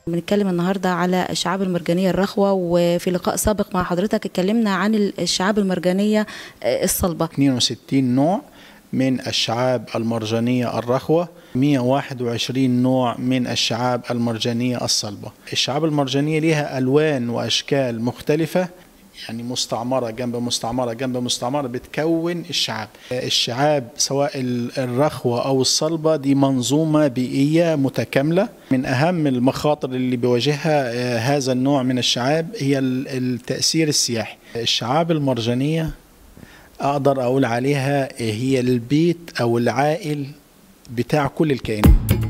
بنتكلم النهارده على الشعاب المرجانيه الرخوه وفي لقاء سابق مع حضرتك اتكلمنا عن الشعاب المرجانيه الصلبه 62 نوع من الشعاب المرجانية الرخوة 121 نوع من الشعاب المرجانية الصلبة الشعاب المرجانية لها ألوان وأشكال مختلفة يعني مستعمرة جنب مستعمرة جنب مستعمرة بتكون الشعاب الشعاب سواء الرخوة أو الصلبة دي منظومة بيئية متكاملة من أهم المخاطر اللي بيواجهها هذا النوع من الشعاب هي التأثير السياحي الشعاب المرجانية أقدر أقول عليها هي البيت أو العائل بتاع كل الكائنات